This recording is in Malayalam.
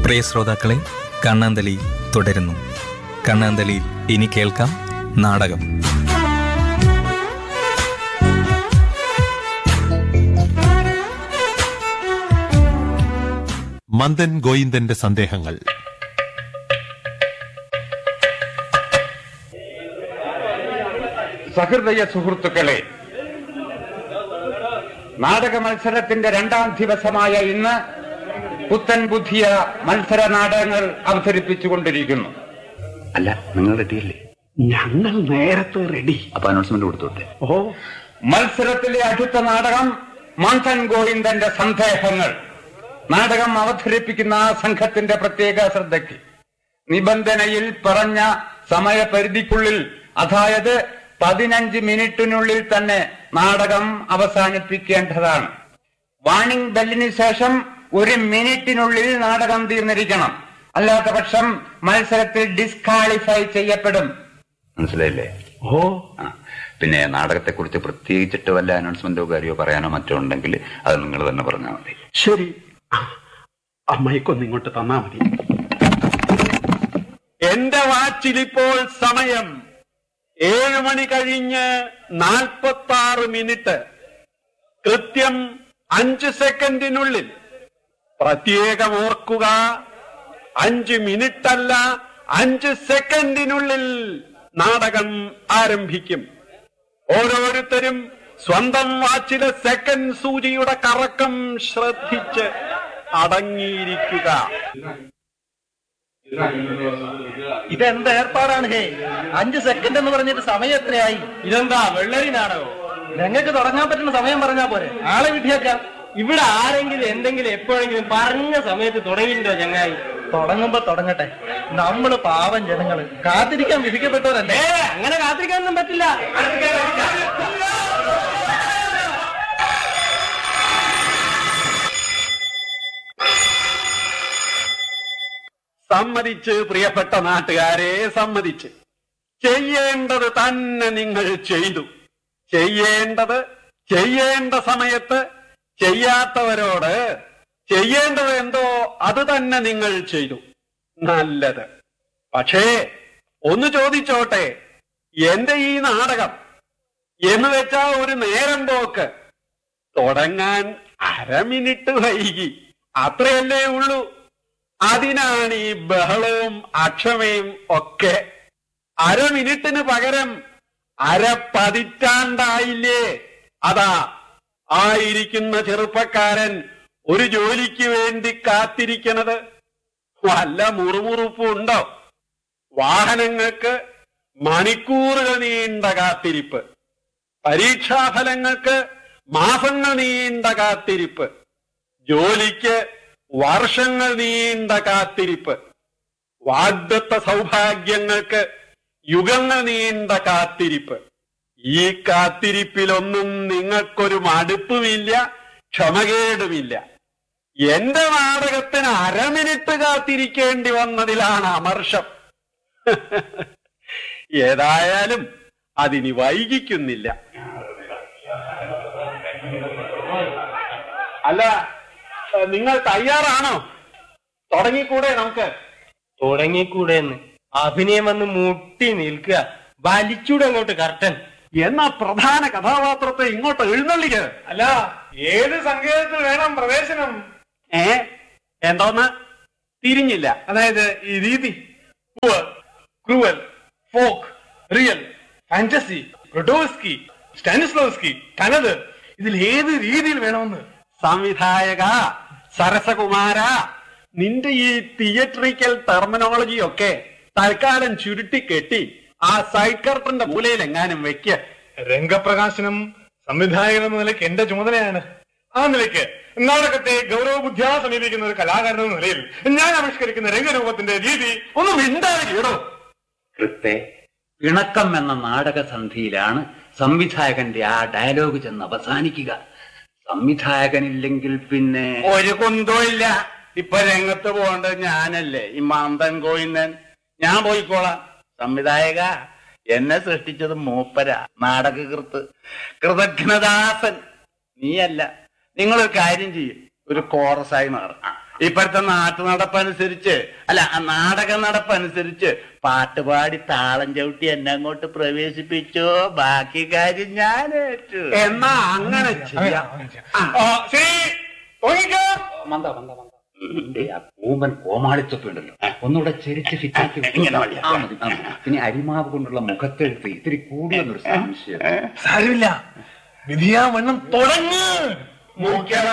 പ്രിയ ശ്രോതാക്കളെ കണ്ണാന്തലി തുടരുന്നു കണ്ണാന്തലിയിൽ ഇനി കേൾക്കാം നാടകം മന്ദൻ ഗോയിന്ദന്റെ സന്ദേഹങ്ങൾ സഹൃദയ സുഹൃത്തുക്കളെ നാടക മത്സരത്തിന്റെ രണ്ടാം ദിവസമായ ഇന്ന് പുത്തൻ ബുദ്ധിയ മത്സര നാടകങ്ങൾ അവതരിപ്പിച്ചുകൊണ്ടിരിക്കുന്നു അല്ല നിങ്ങൾ റെഡിയല്ലേ ഞങ്ങൾ നേരത്തെ റെഡി അപ്പൊ അനൗൺസ്മെന്റ് കൊടുത്തോട്ടെ ഓ മത്സരത്തിലെ അടുത്ത നാടകം മന്ഥൻ ഗോവിന്ദന്റെ സന്ദേഹങ്ങൾ നാടകം അവതരിപ്പിക്കുന്ന ആ സംഘത്തിന്റെ പ്രത്യേക ശ്രദ്ധയ്ക്ക് നിബന്ധനയിൽ പറഞ്ഞ സമയപരിധിക്കുള്ളിൽ അതായത് പതിനഞ്ച് മിനിറ്റിനുള്ളിൽ തന്നെ നാടകം അവസാനിപ്പിക്കേണ്ടതാണ് വാണിംഗ് ബെല്ലിന് ശേഷം ഒരു മിനിറ്റിനുള്ളിൽ നാടകം തീർന്നിരിക്കണം അല്ലാത്ത പക്ഷം മത്സരത്തിൽ ഡിസ്ക്വാളിഫൈ ചെയ്യപ്പെടും മനസ്സിലായില്ലേ ഓ ആ പിന്നെ നാടകത്തെ കുറിച്ച് പ്രത്യേകിച്ചിട്ട് വല്ല അനൗൺസ്മെന്റോ കാര്യമോ പറയാനോ മറ്റോ ഉണ്ടെങ്കിൽ അത് നിങ്ങൾ തന്നെ പറഞ്ഞാൽ മതി ശരി ആ, ആ മൈക്കൊന്ന് ഇങ്ങോട്ട് തന്നാ മതി എന്റെ വാച്ചിൽ ഇപ്പോൾ സമയം ഏഴ് മണി കഴിഞ്ഞ് നാൽപ്പത്തി ആറ് മിനിറ്റ് കൃത്യം അഞ്ച് സെക്കൻഡിനുള്ളിൽ പ്രത്യേകം ഓർക്കുക അഞ്ച് മിനിറ്റ് അല്ല അഞ്ച് സെക്കൻഡിനുള്ളിൽ നാടകം ആരംഭിക്കും ഓരോരുത്തരും സ്വന്തം വാച്ചിലെ സെക്കൻഡ് സൂചിയുടെ കറക്കം ശ്രദ്ധിച്ച് അടങ്ങിയിരിക്കുക ഇതെന്ത് ഏർപ്പാടാണ് ഹേ അഞ്ച് സെക്കൻഡ് എന്ന് പറഞ്ഞിട്ട് സമയം എത്രയായി ഇതെന്താ വെള്ളരി നാടകോ ഞങ്ങൾക്ക് തുടങ്ങാൻ പറ്റുന്ന സമയം പറഞ്ഞാ പോരെ ആളെ വിട്ടിയേക്കാം ഇവിടെ ആരെങ്കിലും എന്തെങ്കിലും എപ്പോഴെങ്കിലും പറഞ്ഞ സമയത്ത് തുടങ്ങിയിട്ടുണ്ടോ ചങ്ങായി തുടങ്ങുമ്പോ തുടങ്ങട്ടെ നമ്മള് പാവം ജനങ്ങള് കാത്തിരിക്കാൻ വിധിക്കപ്പെട്ടവരല്ലേ ഏ അങ്ങനെ കാത്തിരിക്കാനൊന്നും പറ്റില്ല സമ്മതിച്ച് പ്രിയപ്പെട്ട നാട്ടുകാരെ സമ്മതിച്ച് ചെയ്യേണ്ടത് തന്നെ നിങ്ങൾ ചെയ്തു ചെയ്യേണ്ടത് ചെയ്യേണ്ട സമയത്ത് ചെയ്യാത്തവരോട് ചെയ്യേണ്ടത് എന്തോ അത് തന്നെ നിങ്ങൾ ചെയ്തു നല്ലത് പക്ഷേ ഒന്ന് ചോദിച്ചോട്ടെ എന്റെ ഈ നാടകം എന്ന് വെച്ചാ ഒരു നേരം പോക്ക് തുടങ്ങാൻ അര മിനിറ്റ് വൈകി അത്രയല്ലേ ഉള്ളൂ അതിനാണ് ഈ ബഹളവും അക്ഷമയും ഒക്കെ അര മിനിറ്റിന് പകരം അര പതിറ്റാണ്ടായില്ലേ അതാ ആയിരിക്കുന്ന ചെറുപ്പക്കാരൻ ഒരു ജോലിക്ക് വേണ്ടി കാത്തിരിക്കണത് വല്ല മുറുമുറുപ്പും ഉണ്ടോ വാഹനങ്ങൾക്ക് മണിക്കൂറുകൾ നീണ്ട കാത്തിരിപ്പ് പരീക്ഷാഫലങ്ങൾക്ക് മാസങ്ങൾ നീണ്ട കാത്തിരിപ്പ് ജോലിക്ക് വർഷങ്ങൾ നീണ്ട കാത്തിരിപ്പ് വാഗ്ദത്ത സൗഭാഗ്യങ്ങൾക്ക് യുഗങ്ങൾ നീണ്ട കാത്തിരിപ്പ് ഈ കാത്തിരിപ്പിലൊന്നും നിങ്ങൾക്കൊരു മടുപ്പുമില്ല ക്ഷമകേടുമില്ല എന്റെ നാടകത്തിന് അരമിനിറ്റ് കാത്തിരിക്കേണ്ടി വന്നതിലാണ് അമർഷം ഏതായാലും അതിനി വൈകിക്കുന്നില്ല അല്ല ഏഹ്, നിങ്ങൾ തയ്യാറാണോ തുടങ്ങിക്കൂടെ നമുക്ക് തുടങ്ങിക്കൂടെ എന്ന് അഭിനയം വന്ന് മുട്ടി നിൽക്കുക വലിച്ചൂടെ അങ്ങോട്ട് കർട്ടൻ എന്നാ പ്രധാന കഥാപാത്രത്തെ ഇങ്ങോട്ട് എഴുന്നള്ളിക്ക് അല്ല ഏത് സങ്കേതത്തിൽ വേണം പ്രവേശനം ഏ എന്തോന്ന് തിരിഞ്ഞില്ല അതായത് ഈ രീതി ക്രൂവൽ ഫോക്ക് റിയൽ ഫാന്റസി റൊഡോസ്കി സ്റ്റാനിസ്ലോസ്കി തനത് ഇതിൽ ഏത് രീതിയിൽ വേണമെന്ന് സംവിധായക സരസകുമാര നിന്റെ ഈ തിയേറ്ററിക്കൽ ടെർമിനോളജി ഒക്കെ തൽക്കാലം ചുരുട്ടി കെട്ടി ആ സൈഡ് കർട്ടന്റെ മൂലയിൽ എങ്ങാനും വെക്ക് രംഗപ്രകാശനം സംവിധായകൻ എന്ന നിലയ്ക്ക് എന്റെ ചുമതലയാണ് ആ നിലയ്ക്ക് നാടകത്തെ ഗൗരവബുദ്ധിയാ സമീപിക്കുന്ന ഒരു കലാകാരൻ എന്ന നിലയിൽ ഞാൻ ആവിഷ്കരിക്കുന്ന രംഗരൂപത്തിന്റെ രീതി ഒന്ന് മിണ്ടാതെ കേടോ കൃത്തെ ഇണക്കം എന്ന നാടകസന്ധിയിലാണ് സംവിധായകന്റെ ആ ഡയലോഗ് ചെന്ന് അവസാനിക്കുക സംവിധായകനില്ലെങ്കിൽ പിന്നെ ഒരു കുന്തവും ഇല്ല ഇപ്പൊ രംഗത്ത് പോകേണ്ടത് ഞാനല്ലേ ഈ മാന്തൻ കോയിന്നൻ ഞാൻ പോയിക്കോളാം സംവിധായക എന്നെ സൃഷ്ടിച്ചത് മൂപ്പര നാടകകൃത്ത് കൃതജ്ഞദാസൻ നീയല്ല നിങ്ങളൊരു കാര്യം ചെയ്യും ഒരു കോറസായി മാറും ആ, ഇപ്പോഴത്തെ നാട്ടു നടപ്പനുസരിച്ച് അല്ല ആ നാടക നടപ്പനുസരിച്ച് പാട്ടുപാടി താളം ചവിട്ടി എന്നെ അങ്ങോട്ട് പ്രവേശിപ്പിച്ചോ ബാക്കി കാര്യം ഞാൻ ഏറ്റു എന്നാ അങ്ങനെ ചെയ്യാം ആ, ശരി തുടങ്ങിക്കോ മന്ദ മന്ദ മന്ദ നിന്റെ ആ കൂമ്പൻ കോമാളിത്തൊക്കെ ഉണ്ടല്ലോ ഒന്നുകൂടെ ചെരിച്ച് ഫിറ്റാക്കി ഇങ്ങനെ മതി. ആ, മതി, ആ, മതി. പിന്നെ അരിമാവ് കൊണ്ടുള്ള മുഖത്തെഴുത്ത് ഇത്തിരി കൂടിയെന്നൊരു സംശയം സാരമില്ല വിധിയാ വണ്ണം തുടങ്ങ് മുഖ്യമന്ത്രി